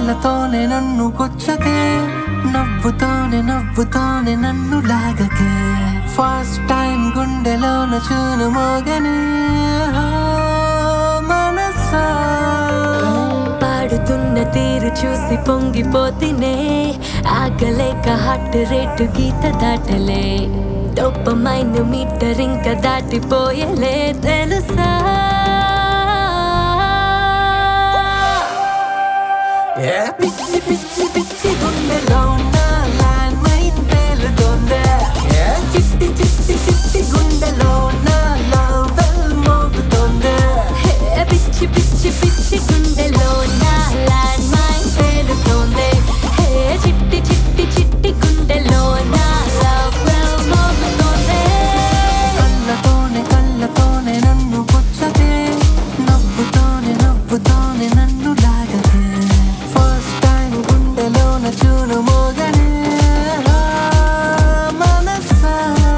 కళ్ళతోనే నన్ను కొచ్చకే నవ్వుతోనే నవ్వుతోనే నన్ను లాగకే ఫస్ట్ టైం గుండెలోన చూను మోగనే ఆ, మనసా పాడుతున్న తీరు చూసి పొంగిపోతినే ఆగలేక హార్ట్ రేటు గీత దాటలే డొప్పమైన మీటర్ ఇంకా దాటిపోయలే తెలుసా ఏ పిచ్చి పిచ్చి పిచ్చి గుండెలో ఉన్న ల్యాండ్ మైన్ పేలుతోందే ఏ చిట్టి చిట్టి చిట్టి గుండెలో ఉన్న లవ్ బెల్ మోగుతోందే హే, పిచ్చి పిచ్చి పిచ్చి గుండెలో నా ల్యాండ్ మైన్ పేలుతోంది హే చిట్టి చిట్టి చిట్టి గుండెలో నా లవ్ బెల్ మోగుతోంది కళ్ళతోనే కళ్ళతోనే నన్ను పుచ్చకే నవ్వుతోనే నవ్వుతోనే నన్ను లాగకే ఫస్ట్ టైం గుండెలోన చూను మోగనే ఆ, మనసా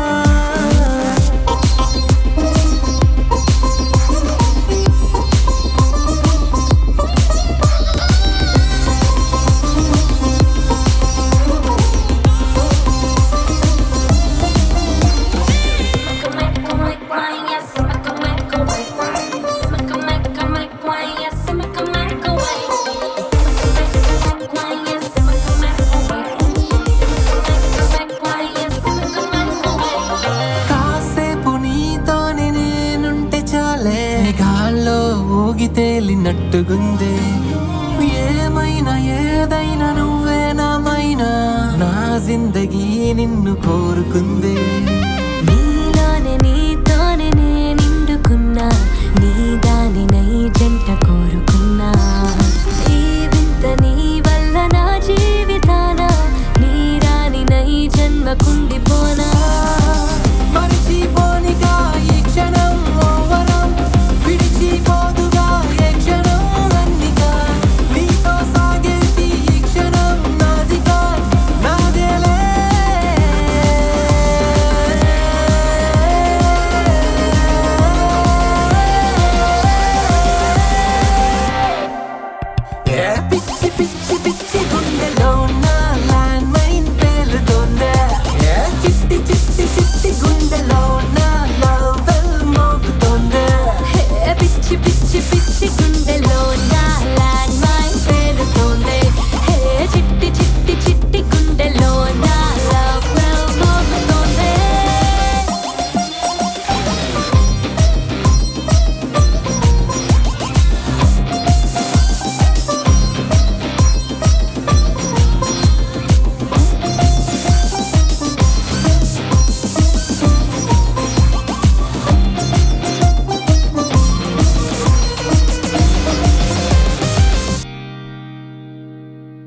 కాసేపు నీతోనే నేనుంటే చాలే గాల్లో ఊగి తేలినట్టుగుందే ఏమైనా ఏదైనా నువ్వేనామైనా నా జిందగీ నిన్ను కోరుకుందే